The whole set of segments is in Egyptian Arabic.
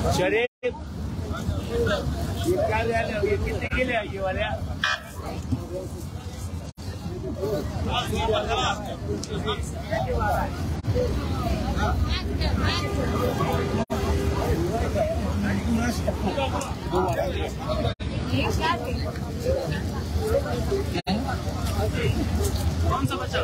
शरीफ ये क्या ले रहे हो ये कितने के लिए ये वाले कौन सा बच्चा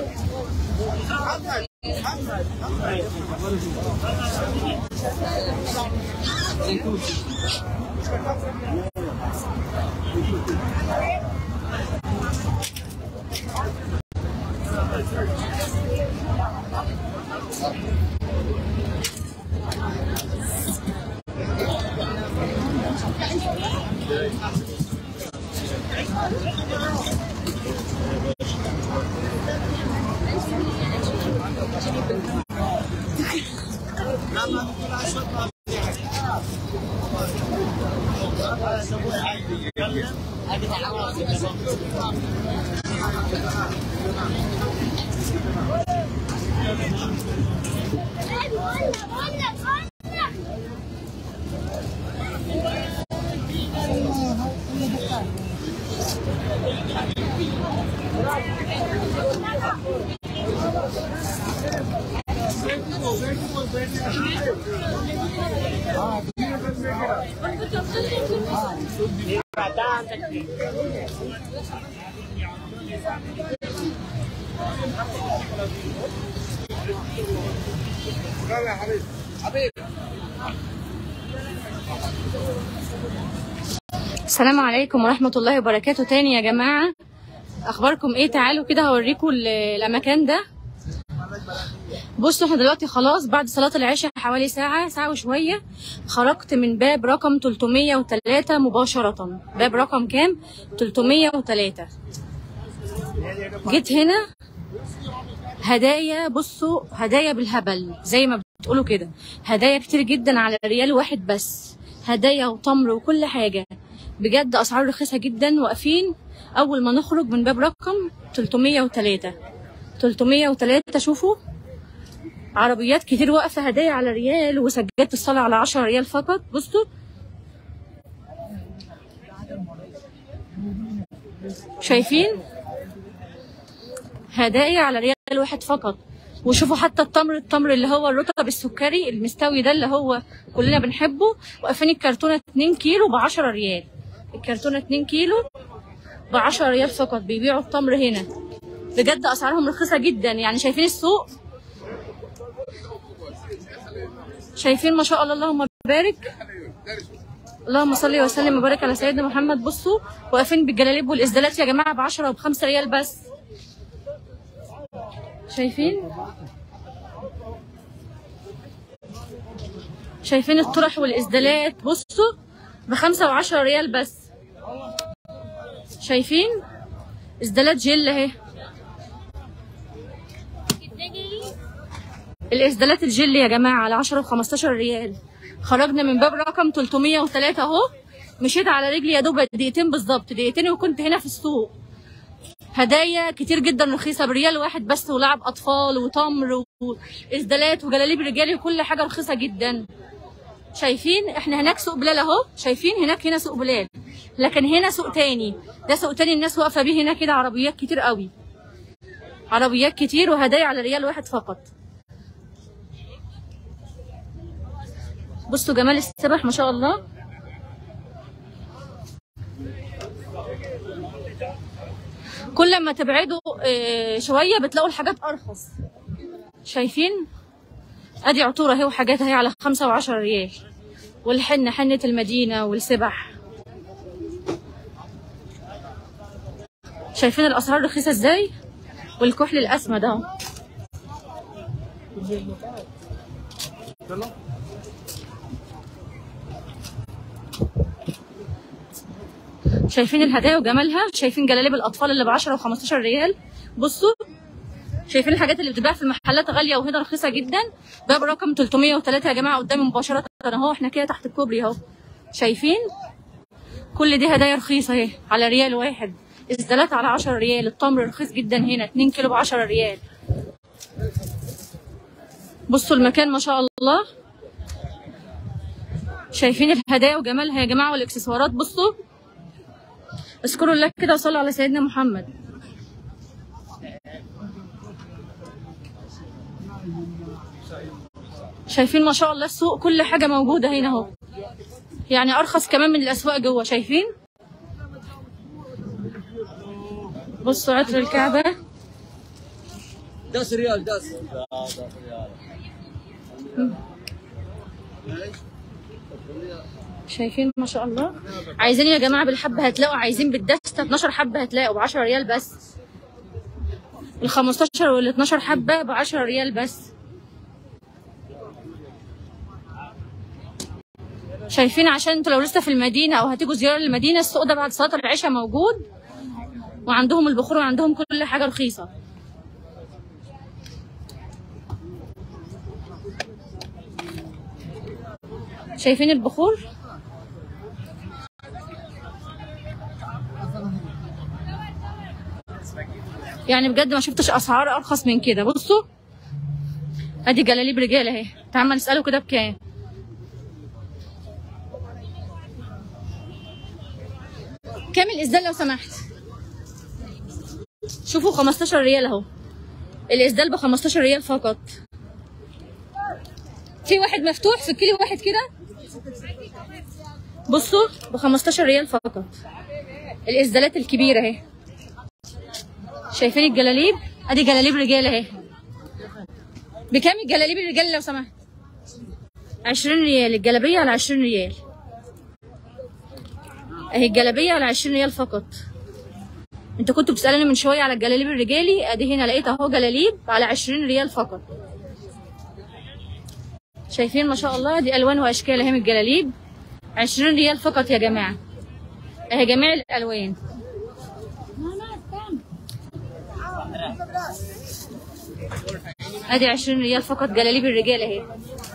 السلام عليكم ورحمة الله وبركاته تاني يا جماعة أخباركم إيه تعالوا كده هوريكم ال- الأماكن ده بصوا احنا دلوقتي خلاص بعد صلاة العشاء حوالي ساعة ساعة وشوية خرجت من باب رقم 303 مباشرة باب رقم كام؟ 303 جيت هنا هدايا بصوا هدايا بالهبل زي ما بتقولوا كده هدايا كتير جدا على ريال واحد بس هدايا وتمر وكل حاجة بجد أسعار رخيصة جدا واقفين أول ما نخرج من باب رقم 303 303 شوفوا عربيات كتير واقفة هدايا على ريال وسجادة الصلاة على 10 ريال فقط بصوا شايفين هدايا على ريال واحد فقط وشوفوا حتى التمر التمر اللي هو الرطب السكري المستوي ده اللي هو كلنا بنحبه واقفين الكرتونة 2 كيلو ب 10 ريال الكرتونة 2 كيلو ب 10 ريال فقط بيبيعوا التمر هنا بجد اسعارهم رخيصة جدا يعني شايفين السوق شايفين ما شاء الله اللهم بارك اللهم صل وسلم وبارك على سيدنا محمد بصوا واقفين بالجلاليب والازدالات يا جماعه ب 10 وب 5 ريال بس شايفين شايفين الطرح والإسدالات بصوا بخمسة وعشرة ريال بس شايفين إسدالات جل اهي الإسدالات الجل يا جماعة على عشرة وخمستاشر ريال خرجنا من باب رقم 303 اهو مشيت على رجلي يا دوب دقيقتين بالظبط دقيقتين وكنت هنا في السوق هدايا كتير جدا رخيصه بريال واحد بس ولعب اطفال وتمر واسدالات وجلاليب رجالي وكل حاجه رخيصه جدا شايفين احنا هناك سوق بلال اهو شايفين هناك هنا سوق بلال لكن هنا سوق تاني ده سوق تاني الناس واقفه بيه هنا كده عربيات كتير قوي عربيات كتير وهدايا على ريال واحد فقط بصوا جمال السبح ما شاء الله كل ما تبعدوا آه، شويه بتلاقوا الحاجات ارخص شايفين ادي عطور اهي وحاجات اهي على خمسة وعشرة ريال والحنة حنة المدينة والسبح شايفين الاسعار رخيصة ازاي والكحل الاسمد اهو شايفين الهدايا وجمالها شايفين جلاليب الاطفال اللي ب 10 و15 ريال بصوا شايفين الحاجات اللي بتتباع في المحلات غاليه وهنا رخيصه جدا باب رقم 303 يا جماعه قدامي مباشره اهو احنا كده تحت الكوبري اهو شايفين كل دي هدايا رخيصه اهي على ريال واحد الزلات على 10 ريال التمر رخيص جدا هنا 2 كيلو ب 10 ريال بصوا المكان ما شاء الله شايفين الهدايا وجمالها يا جماعه والاكسسوارات بصوا اذكروا الله كده وصلوا على سيدنا محمد شايفين ما شاء الله السوق كل حاجه موجوده هنا اهو يعني ارخص كمان من الاسواق جوه شايفين بصوا عطر الكعبه داس ريال داس شايفين ما شاء الله عايزين يا جماعه بالحبه هتلاقوا عايزين بالدسته 12 حبه هتلاقوا ب 10 ريال بس ال 15 وال 12 حبه ب 10 ريال بس شايفين عشان انتوا لو لسه في المدينه او هتيجوا زياره للمدينه السوق ده بعد صلاه العشاء موجود وعندهم البخور وعندهم كل حاجه رخيصه شايفين البخور يعني بجد ما شفتش اسعار ارخص من كده بصوا ادي جلاليب رجال اهي تعال نساله كده بكام كام الاسدال لو سمحت شوفوا 15 ريال اهو الاسدال ب 15 ريال فقط في واحد مفتوح في كيلو واحد كده بصوا ب 15 ريال فقط الاسدالات الكبيره اهي شايفين الجلاليب ادي جلاليب رجال اهي بكام الجلاليب الرجال لو سمحت 20 ريال الجلابيه على 20 ريال اهي الجلابيه على 20 ريال فقط انت كنتوا بتسالني من شويه على الجلاليب الرجالي ادي هنا لقيت اهو جلاليب على 20 ريال فقط شايفين ما شاء الله دي الوان واشكال اهي من الجلاليب 20 ريال فقط يا جماعه اهي جميع الالوان ادي 20 ريال فقط جلاليب الرجال اهي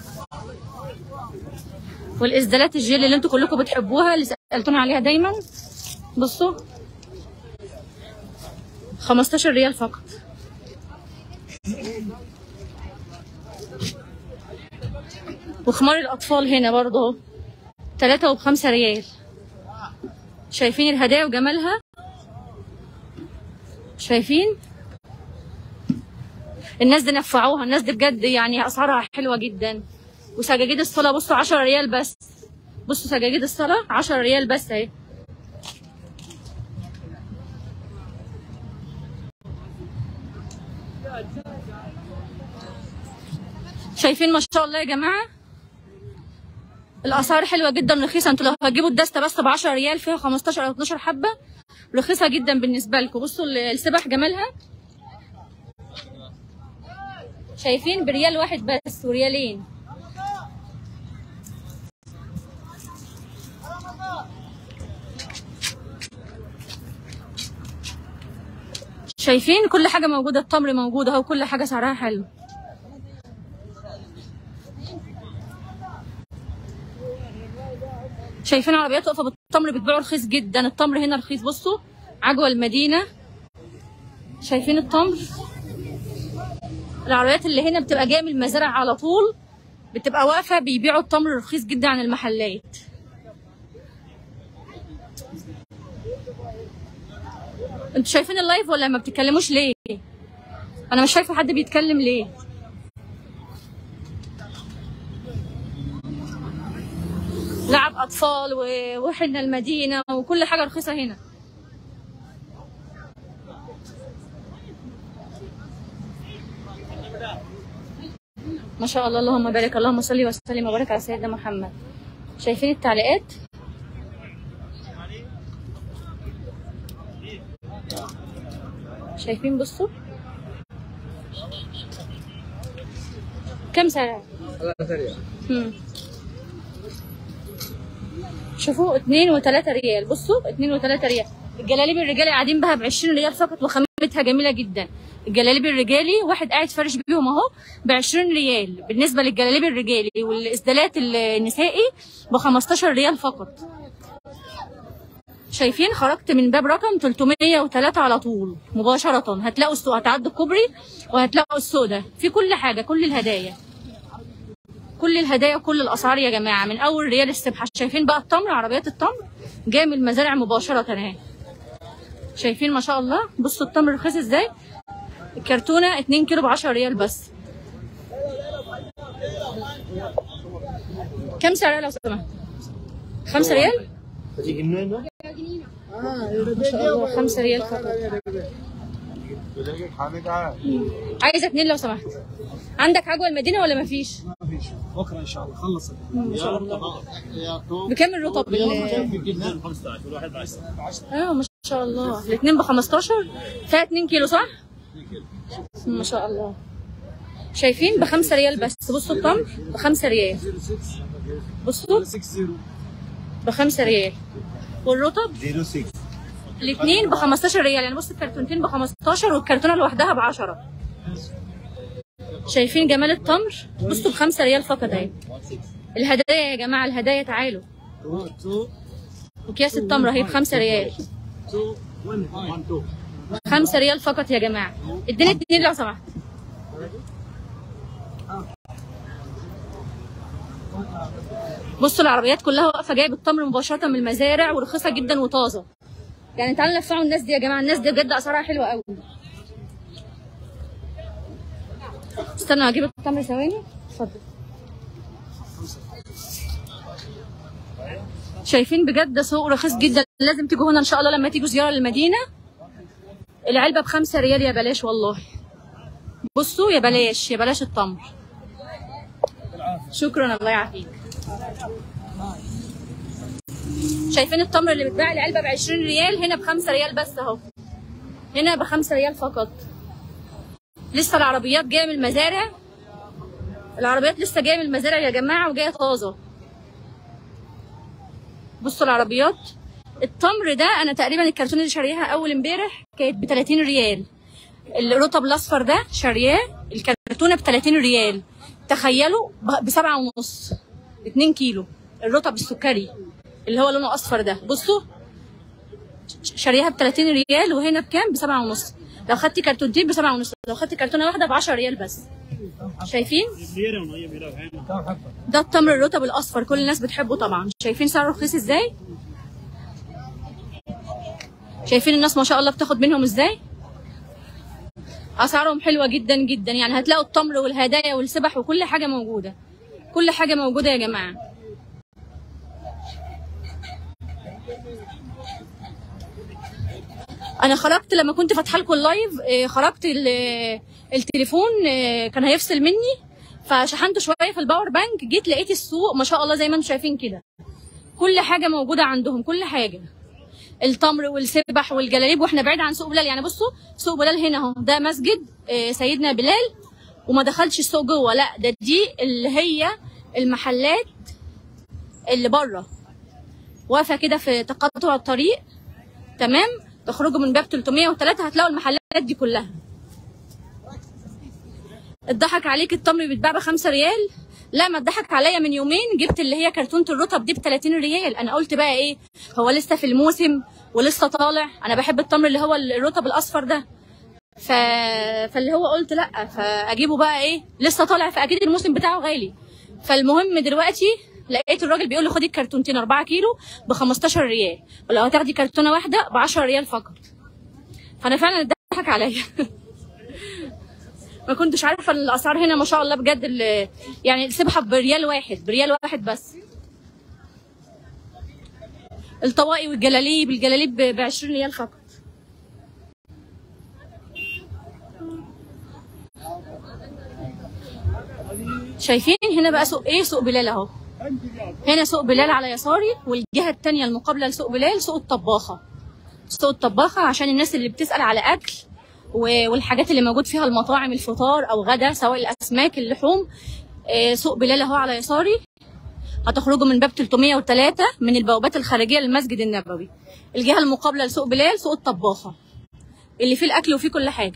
والاسدالات الجيل اللي انتوا كلكم بتحبوها اللي سالتوني عليها دايما بصوا 15 ريال فقط وخمار الاطفال هنا برضه اهو تلاتة وبخمسة ريال شايفين الهدايا وجمالها شايفين الناس دي نفعوها الناس دي بجد يعني اسعارها حلوه جدا وسجاجيد الصلاه بصوا 10 ريال بس بصوا سجاجيد الصلاه 10 ريال بس اهي شايفين ما شاء الله يا جماعه الاسعار حلوه جدا رخيصه انتوا لو هتجيبوا الدسته بس ب 10 ريال فيها 15 او 12 حبه رخيصه جدا بالنسبه لكم بصوا ال- السبح جمالها شايفين بريال واحد بس وريالين شايفين كل حاجه موجوده التمر موجود اهو كل حاجه سعرها حلو شايفين عربيات واقفه بالتمر بتبيعوا رخيص جدا التمر هنا رخيص بصوا عجوه المدينه شايفين التمر العربيات اللي هنا بتبقى جايه من المزارع على طول بتبقى واقفه بيبيعوا التمر رخيص جدا عن المحلات انتوا شايفين اللايف ولا ما بتتكلموش ليه انا مش شايفه حد بيتكلم ليه لعب اطفال و- وحنا المدينه وكل حاجه رخيصه هنا ما شاء الله اللهم بارك اللهم صل وسلم وبارك على سيدنا محمد شايفين التعليقات شايفين بصوا كم سعرها ثلاثة ريال مم. شوفوا اتنين وتلاتة ريال بصوا اتنين وتلاتة ريال الجلاليب الرجالي قاعدين بها بعشرين ريال فقط وخامتها جميلة جدا الجلاليب الرجالي واحد قاعد فرش بيهم اهو بعشرين ريال بالنسبة للجلاليب الرجالي والإسدالات النسائي بخمستاشر ريال فقط شايفين خرجت من باب رقم 303 على طول مباشرة هتلاقوا السوق هتعدوا الكوبري وهتلاقوا السوق ده في كل حاجة كل الهدايا كل الهدايا وكل الاسعار يا جماعه من اول ريال السبحه شايفين بقى التمر عربيات التمر جايه من المزارع مباشره اهي شايفين ما شاء الله بصوا التمر رخيص ازاي الكرتونه 2 كيلو ب 10 ريال بس كم سعرها لو سمحت 5 ريال ما شاء الله 5 ريال فقط खाने का है عايزه اتنين لو سمحت عندك عجوه المدينه ولا مفيش ما فيش بكره ان شاء الله خلص ما شاء الله يا توم بكام الرطب ال- جدا 15 والواحد 10 اه ما شاء الله الاثنين ب 15 فيها 2 كيلو صح؟ ما شاء الله شايفين ب 5 ريال بس بصوا التمر ب 5 ريال بصوا 60 ب 5 ريال والرطب 06 الاثنين ب 15 ريال يعني بص الكرتونتين ب 15 والكرتونه لوحدها ب 10 شايفين جمال التمر بصوا ب 5 ريال فقط اهي الهدايا يا جماعه الهدايا تعالوا 2 اكياس التمر اهي ب 5 ريال 2 1 1 2 5 ريال فقط يا جماعه اديني اتنين لو سمحت بصوا العربيات كلها واقفه جايه بالتمر مباشره من المزارع ورخيصه جدا وطازه يعني تعالوا نفعوا الناس دي يا جماعه الناس دي بجد اسعارها حلوه قوي استنى اجيب التمر ثواني اتفضل شايفين بجد ده سوق رخيص جدا لازم تيجوا هنا ان شاء الله لما تيجوا زياره للمدينه العلبه بخمسة ريال يا بلاش والله بصوا يا بلاش يا بلاش التمر شكرا الله يعافيك شايفين التمر اللي بتباع العلبه ب 20 ريال هنا بخمسة ريال بس اهو هنا بخمسة ريال فقط لسه العربيات جايه من المزارع العربيات لسه جايه من المزارع يا جماعه وجايه طازه بصوا العربيات التمر ده انا تقريبا الكرتونه اللي شاريها اول امبارح كانت ب 30 ريال الرطب الاصفر ده شارياه الكرتونه ب 30 ريال تخيلوا ب 7 ونص 2 كيلو الرطب السكري اللي هو لونه اصفر ده بصوا ش- شاريها ب 30 ريال وهنا بكام ب 7 ونص لو خدتي كرتونتين ب 7 ونص لو خدتي كرتونه واحده ب 10 ريال بس شايفين ده التمر الرطب الاصفر كل الناس بتحبه طبعا شايفين سعره رخيص ازاي شايفين الناس ما شاء الله بتاخد منهم ازاي اسعارهم حلوه جدا جدا يعني هتلاقوا التمر والهدايا والسبح وكل حاجه موجوده كل حاجه موجوده يا جماعه انا خرجت لما كنت فاتحه لكم اللايف آه، خرجت ال- التليفون آه، كان هيفصل مني فشحنته شويه في الباور بانك جيت لقيت السوق ما شاء الله زي ما انتم شايفين كده كل حاجه موجوده عندهم كل حاجه التمر والسبح والجلاليب واحنا بعيد عن سوق بلال يعني بصوا سوق بلال هنا اهو ده مسجد آه، سيدنا بلال وما دخلش السوق جوه لا ده دي اللي هي المحلات اللي بره واقفه كده في تقاطع الطريق تمام تخرجوا من باب 303 هتلاقوا المحلات دي كلها اتضحك عليك التمر بيتباع ب 5 ريال لا ما اتضحك عليا من يومين جبت اللي هي كرتونه الرطب دي ب 30 ريال انا قلت بقى ايه هو لسه في الموسم ولسه طالع انا بحب التمر اللي هو الرطب الاصفر ده ف... فاللي هو قلت لا فاجيبه بقى ايه لسه طالع فاكيد الموسم بتاعه غالي فالمهم دلوقتي لقيت الراجل بيقول لي خدي الكرتونتين 4 كيلو ب 15 ريال ولو هتاخدي كرتونه واحده ب 10 ريال فقط فانا فعلا اتضحك عليا ما كنتش عارفه ان الاسعار هنا ما شاء الله بجد ال- يعني السبحه بريال واحد بريال واحد بس الطواقي والجلاليب الجلاليب ب 20 ريال فقط شايفين هنا بقى سوق ايه سوق بلال اهو هنا سوق بلال على يساري والجهه التانية المقابله لسوق بلال سوق الطباخه سوق الطباخه عشان الناس اللي بتسال على اكل و- والحاجات اللي موجود فيها المطاعم الفطار او غدا سواء الاسماك اللحوم آه، سوق بلال اهو على يساري هتخرجوا من باب 303 من البوابات الخارجيه للمسجد النبوي الجهه المقابله لسوق بلال سوق الطباخه اللي فيه الاكل وفيه كل حاجه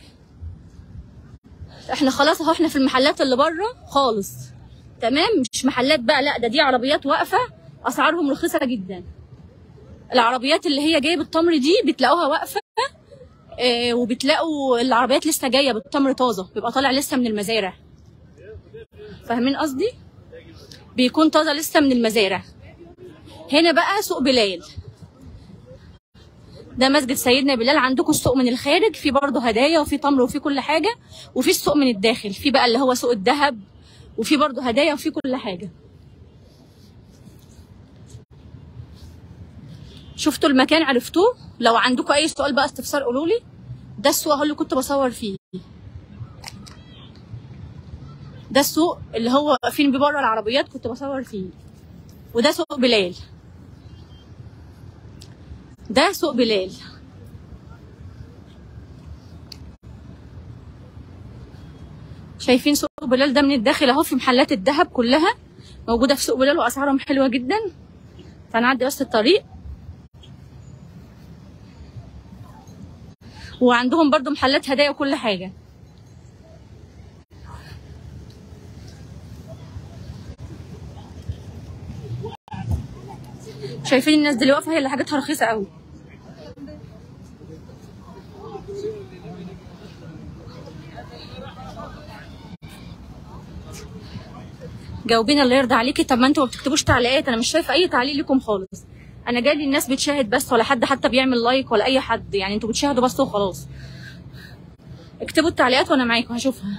احنا خلاص اهو احنا في المحلات اللي بره خالص تمام مش محلات بقى لا ده دي عربيات واقفه اسعارهم رخيصه جدا العربيات اللي هي جايه بالتمر دي بتلاقوها واقفه آه، وبتلاقوا العربيات لسه جايه بالتمر طازه بيبقى طالع لسه من المزارع فاهمين قصدي بيكون طازه لسه من المزارع هنا بقى سوق بلال ده مسجد سيدنا بلال عندكم السوق من الخارج في برضه هدايا وفي تمر وفي كل حاجه وفي السوق من الداخل في بقى اللي هو سوق الذهب وفي برضه هدايا وفي كل حاجه شفتوا المكان عرفتوه لو عندكم اي سؤال بقى استفسار قولوا لي ده السوق اهو اللي كنت بصور فيه ده السوق اللي هو واقفين بيه بره العربيات كنت بصور فيه وده سوق بلال ده سوق بلال شايفين سوق بلال ده من الداخل اهو في محلات الذهب كلها موجوده في سوق بلال واسعارهم حلوه جدا فنعدي بس الطريق وعندهم برضو محلات هدايا وكل حاجه شايفين الناس دي اللي واقفه هي اللي حاجتها رخيصه قوي جاوبينا اللي يرضى عليكي طب ما انتوا ما بتكتبوش تعليقات انا مش شايفه اي تعليق لكم خالص انا جالي الناس بتشاهد بس ولا حد حتى بيعمل لايك ولا اي حد يعني انتوا بتشاهدوا بس وخلاص اكتبوا التعليقات وانا معاكم هشوفها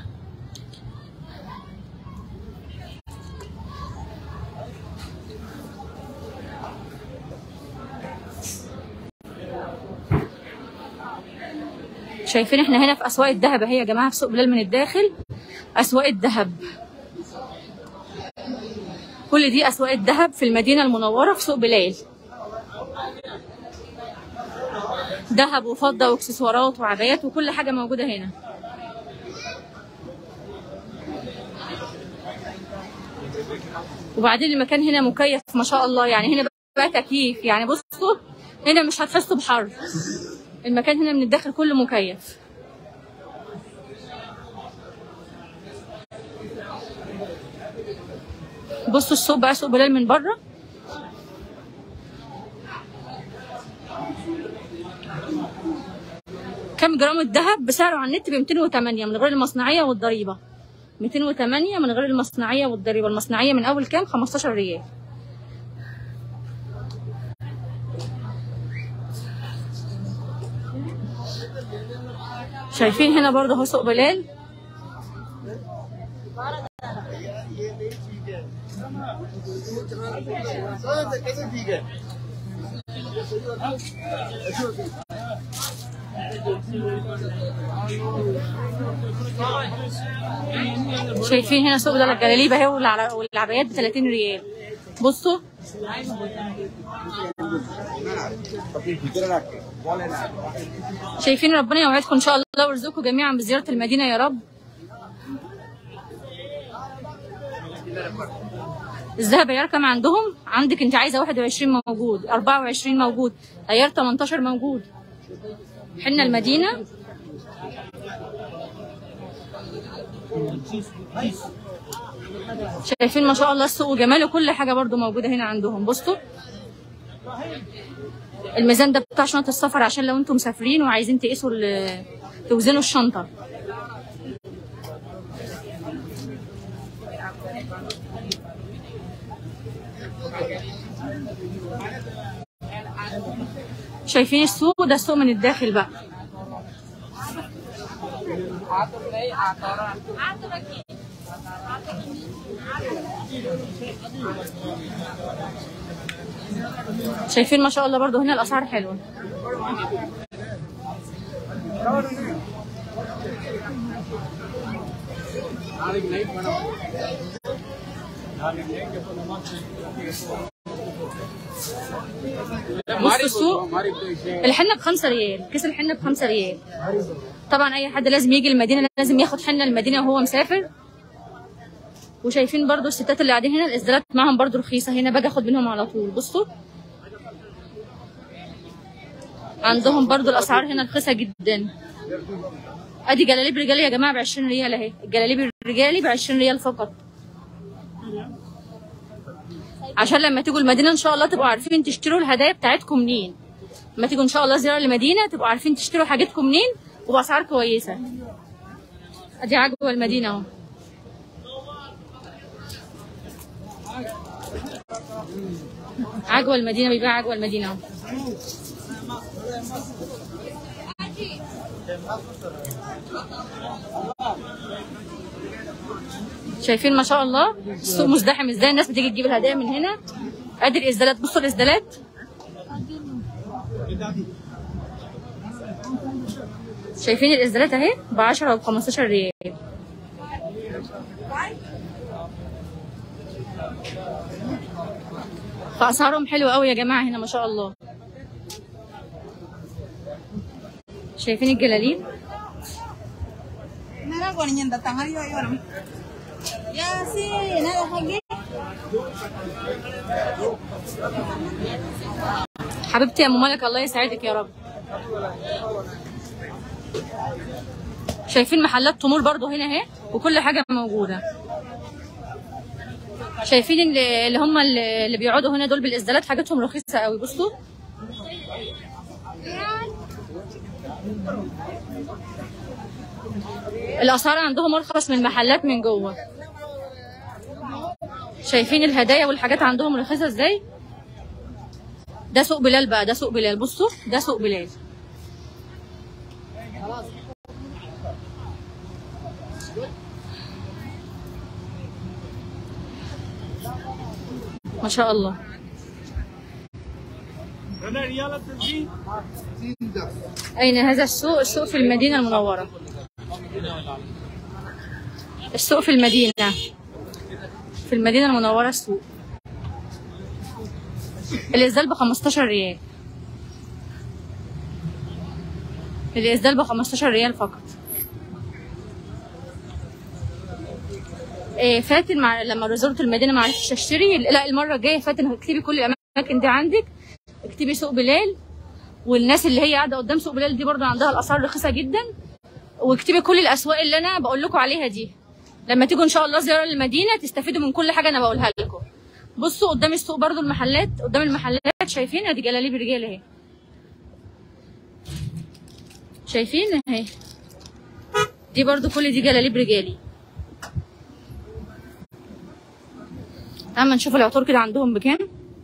شايفين احنا هنا في اسواق الذهب اهي يا جماعه في سوق بلال من الداخل اسواق الذهب كل دي اسواق الذهب في المدينه المنوره في سوق بلال ذهب وفضه واكسسوارات وعبايات وكل حاجه موجوده هنا وبعدين المكان هنا مكيف ما شاء الله يعني هنا بقى تكييف يعني بصوا هنا مش هتحسوا بحر المكان هنا من الداخل كله مكيف بصوا السوق بقى سوق بلال من بره كم جرام الذهب بسعره على النت ب 208 من غير المصنعيه والضريبه 208 من غير المصنعيه والضريبه المصنعيه من اول كام 15 ريال شايفين هنا برضه اهو سوق بلال شايفين هنا سوق بلال الجلاليب اهي والع- والعبايات ب 30 ريال بصوا شايفين ربنا يوعدكم ان شاء الله ويرزقكم جميعا بزياره المدينه يا رب الذهب عيار كام عندهم عندك انت عايزه 21 موجود 24 موجود عيار 18 موجود حنا المدينه شايفين ما شاء الله السوق وجمال وكل حاجه برضو موجوده هنا عندهم بصوا الميزان ده بتاع شنطه السفر عشان لو انتم مسافرين وعايزين تقيسوا ال- توزنوا الشنطه شايفين السوق ده السوق من الداخل بقى شايفين ما شاء الله برضو هنا الاسعار حلوه بص السوق الحنه بخمسة ريال كيس الحنه بخمسة ريال طبعا اي حد لازم يجي المدينه لازم ياخد حنه المدينه وهو مسافر وشايفين برضو الستات اللي قاعدين هنا الازدالات معاهم برضو رخيصه هنا باجي اخد منهم على طول بصوا عندهم برضو الاسعار هنا رخيصه جدا ادي جلاليب رجالي يا جماعه ب 20 ريال اهي الجلاليب الرجالي ب 20 ريال فقط عشان لما تيجوا المدينه ان شاء الله تبقوا عارفين تشتروا الهدايا بتاعتكم منين لما تيجوا ان شاء الله زياره المدينه تبقوا عارفين تشتروا حاجتكم منين وباسعار كويسه ادي عجوه المدينه اهو عجوة المدينة بيبيع عجوة المدينة اهو شايفين ما شاء الله السوق مزدحم ازاي الناس بتيجي تجيب الهدايا من هنا ادي الازدالات بصوا الازدالات شايفين الازدالات اهي ب 10 و 15 ريال فاسعارهم حلوه قوي يا جماعه هنا ما شاء الله شايفين الجلاليب Nada con niña tan arriba y ahora. Ya sí, nada aquí. حبيبتي يا ام ملك الله يسعدك يا رب شايفين محلات تمور برضو هنا اهي وكل حاجه موجوده شايفين اللي اللي هم اللي اللي بيقعدوا هنا دول بالازدالات حاجاتهم رخيصه قوي بصوا الاسعار عندهم ارخص من المحلات من جوه شايفين الهدايا والحاجات عندهم رخيصه ازاي ده سوق بلال بقى ده سوق بلال بصوا ده سوق بلال ما شاء الله انا ريال التسجيل أين هذا السوق؟ السوق في المدينة المنورة السوق في المدينة في المدينة المنورة السوق الإزدال ب 15 ريال الإزدال ب 15 ريال فقط إيه فاتن مع لما زرت المدينة ما عرفتش اشتري لا المرة الجاية فاتن اكتبي كل الأماكن دي عندك اكتبي سوق بلال والناس اللي هي قاعده قدام سوق بلال دي برضه عندها الاسعار رخيصه جدا واكتبي كل الاسواق اللي انا بقول لكم عليها دي لما تيجوا ان شاء الله زياره للمدينه تستفيدوا من كل حاجه انا بقولها لكم بصوا قدام السوق برضه المحلات قدام المحلات شايفين ادي جلاليب رجال اهي شايفين اهي دي برضه كل دي جلاليب رجالي اما نشوف العطور كده عندهم بكام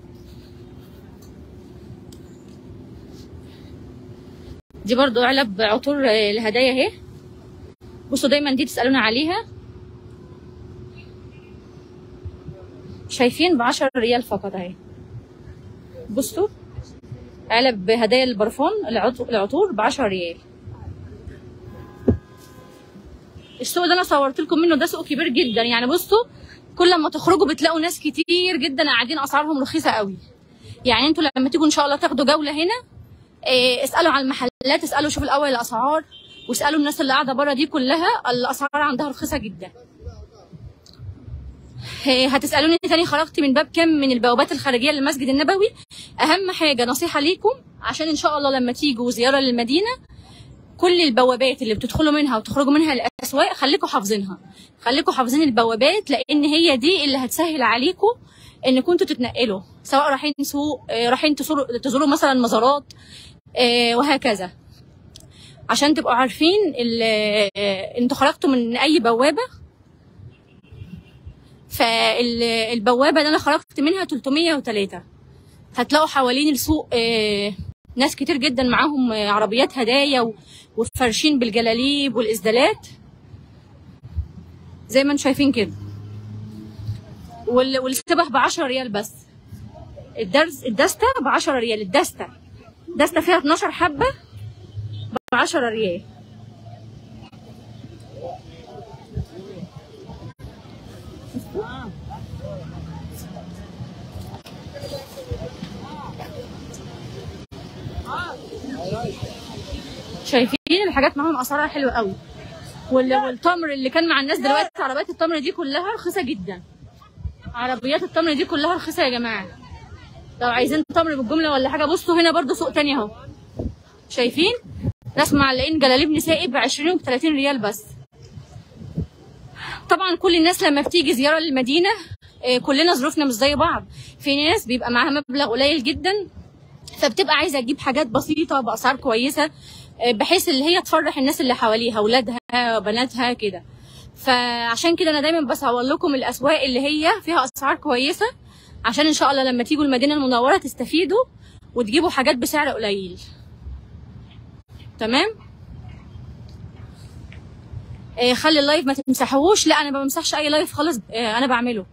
دي برضو علب عطور آه، الهدايا اهي بصوا دايما دي تسألونا عليها شايفين بعشر ريال فقط اهي بصوا علب هدايا البرفان العطو- العطور بعشر ريال السوق ده انا صورت لكم منه ده سوق كبير جدا يعني بصوا كل ما تخرجوا بتلاقوا ناس كتير جدا قاعدين اسعارهم رخيصه قوي يعني انتوا لما تيجوا ان شاء الله تاخدوا جوله هنا إيه، اسالوا على المحلات اسالوا شوفوا الاول الاسعار واسالوا الناس اللي قاعده بره دي كلها الاسعار عندها رخيصه جدا إيه، هتسالوني تاني خرجت من باب كام من البوابات الخارجيه للمسجد النبوي اهم حاجه نصيحه ليكم عشان ان شاء الله لما تيجوا زياره للمدينه كل البوابات اللي بتدخلوا منها وتخرجوا منها الاسواق خليكم حافظينها خليكم حافظين البوابات لان هي دي اللي هتسهل عليكم ان كنتوا تتنقلوا سواء رايحين سوق آه، رايحين تزوروا تزوروا مثلا مزارات آه، وهكذا عشان تبقوا عارفين ال- آه، انتوا خرجتوا من اي بوابه فالبوابه اللي انا خرجت منها 303 هتلاقوا حوالين السوق آه، ناس كتير جدا معاهم آه، عربيات هدايا و- وفرشين بالجلاليب والاسدالات زي ما انتم شايفين كده وال- والسبح ب 10 ريال بس الدرس الدستة ب 10 ريال الدستة دستة فيها 12 حبة ب 10 ريال شايفين الحاجات معاهم اسعارها حلوه قوي وال- والتمر اللي كان مع الناس دلوقتي عربيات التمر دي كلها رخيصه جدا عربيات التمر دي كلها رخيصه يا جماعه لو عايزين تمر بالجمله ولا حاجه بصوا هنا برضو سوق تاني اهو شايفين ناس معلقين جلاليب نسائي ب 20 و 30 ريال بس طبعا كل الناس لما بتيجي زياره للمدينه آه، كلنا ظروفنا مش زي بعض في ناس بيبقى معاها مبلغ قليل جدا فبتبقى عايزه تجيب حاجات بسيطه باسعار كويسه آه، بحيث اللي هي تفرح الناس اللي حواليها اولادها بناتها كده فعشان كده انا دايما بصور لكم الاسواق اللي هي فيها اسعار كويسه عشان ان شاء الله لما تيجوا المدينه المنوره تستفيدوا وتجيبوا حاجات بسعر قليل تمام آه خلي اللايف ما تمسحوش لا انا ما بمسحش اي لايف خالص آه انا بعمله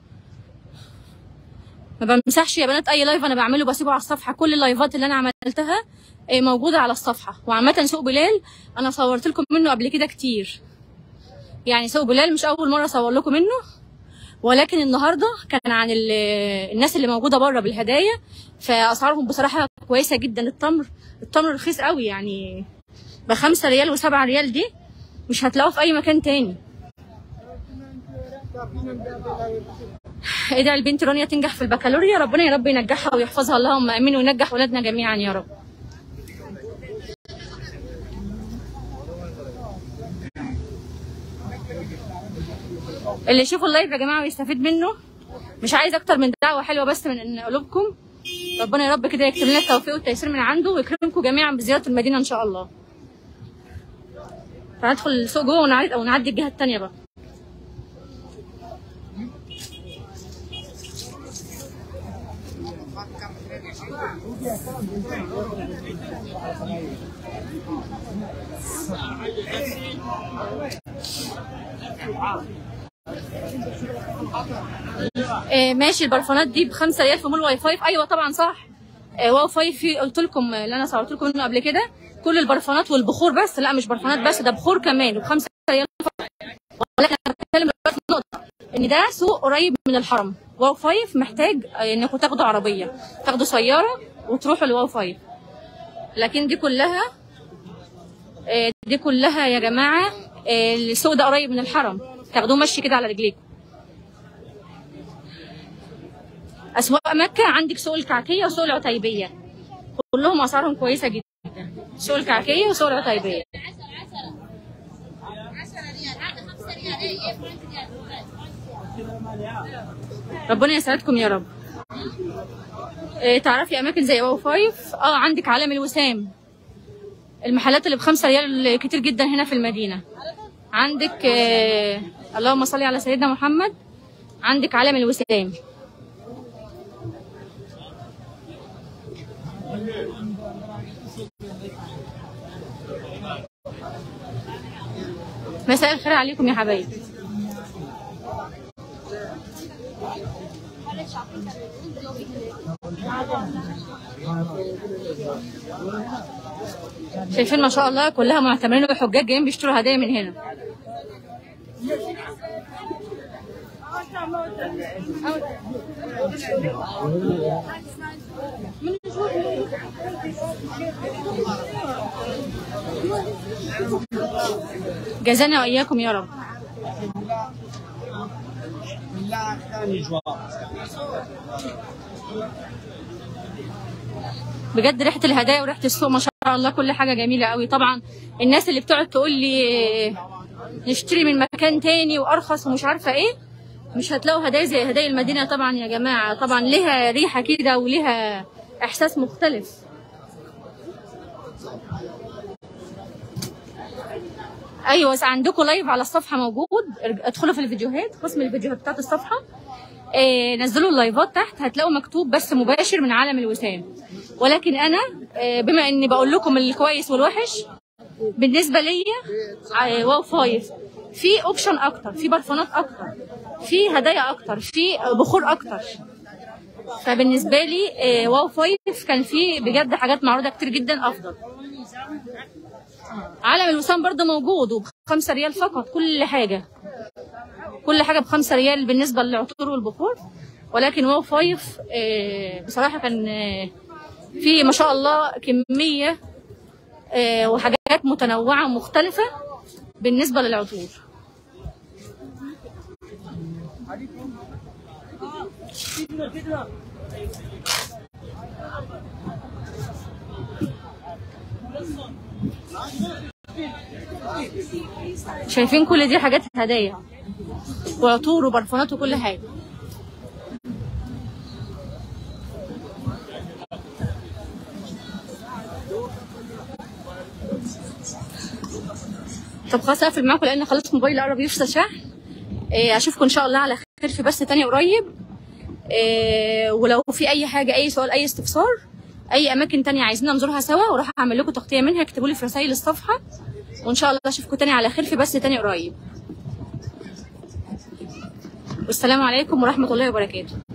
ما بمسحش يا بنات اي لايف انا بعمله بسيبه على الصفحه كل اللايفات اللي انا عملتها آه، موجوده على الصفحه وعامه سوق بلال انا صورت لكم منه قبل كده كتير يعني سوق بلال مش اول مره اصور لكم منه ولكن النهارده كان عن ال- الناس اللي موجوده بره بالهدايا فاسعارهم بصراحه كويسه جدا التمر التمر رخيص قوي يعني بخمسة ريال وسبعة ريال دي مش هتلاقوه في اي مكان تاني ادعي البنت رانيا تنجح في البكالوريا ربنا يا رب ينجحها ويحفظها اللهم امين وينجح ولادنا جميعا يا رب اللي يشوفوا اللايف يا جماعه ويستفيد منه مش عايز اكتر من دعوه حلوه بس من قلوبكم ربنا يا رب كده يكتب لنا التوفيق والتيسير من عنده ويكرمكم جميعا بزياره المدينه ان شاء الله فندخل السوق جوه ونعدي او نعدي الجهه التانيه بقى آه، ماشي البرفانات دي بخمسة ريال في مول واي فاي ايوه طبعا صح آه، واو فاي في قلت لكم آه، اللي انا صورت لكم منه قبل كده كل البرفانات والبخور بس لا مش برفانات بس ده بخور كمان بخمسة ريال فقط. ولكن انا بتكلم دلوقتي في نقطه ان ده سوق قريب من الحرم واو فايف محتاج آه، انكم تاخدوا عربيه تاخدوا سياره وتروحوا لواو فايف لكن دي كلها آه، دي كلها يا جماعه آه، السوق ده قريب من الحرم تاخدوه مشي كده على رجليكم اسواق مكه عندك سوق الكعكيه وسوق العتيبيه كلهم اسعارهم كويسه جدا سوق الكعكيه وسوق العتيبيه ربنا يسعدكم يا رب إيه تعرفي اماكن زي واو فايف اه عندك عالم الوسام المحلات اللي بخمسة ريال كتير جدا هنا في المدينه عندك آه اللهم صل على سيدنا محمد عندك عالم الوسام مساء الخير عليكم يا حبايبي شايفين ما شاء الله كلها معتمرين وحجاج جايين بيشتروا هدايا من هنا جزانا واياكم يا رب بجد ريحه الهدايا وريحه السوق ما شاء الله كل حاجه جميله قوي طبعا الناس اللي بتقعد تقول لي نشتري من مكان تاني وارخص ومش عارفه ايه مش هتلاقوا هدايا زي هدايا المدينه طبعا يا جماعه طبعا ليها ريحه كده وليها احساس مختلف ايوه بس عندكم لايف على الصفحه موجود ارج- ادخلوا في الفيديوهات قسم الفيديوهات بتاعت الصفحه إيه نزلوا اللايفات تحت هتلاقوا مكتوب بس مباشر من عالم الوسام ولكن انا إيه بما اني بقول لكم الكويس والوحش بالنسبه ليا آه، واو فايف في اوبشن اكتر في برفانات اكتر في هدايا اكتر في بخور اكتر فبالنسبه لي آه، واو فايف كان في بجد حاجات معروضه كتير جدا افضل عالم الوسام برضه موجود وبخمسة ريال فقط كل حاجة كل حاجة بخمسة ريال بالنسبة للعطور والبخور ولكن واو فايف آه، بصراحة كان آه، في ما شاء الله كمية آه، وحاجات متنوعة ومختلفة بالنسبة للعطور شايفين كل دي حاجات هدايا وعطور وبرفانات وكل حاجة طب خلاص اقفل معاكم لان خلاص موبايلي قرب يفصل شحن إيه، اشوفكم ان شاء الله على خير في بث تاني قريب إيه ولو في اي حاجه اي سؤال اي استفسار اي اماكن تانية عايزين نزورها سوا واروح اعمل لكم تغطيه منها اكتبوا لي في رسائل الصفحه وان شاء الله اشوفكم تاني على خير في بث تاني قريب والسلام عليكم ورحمه الله وبركاته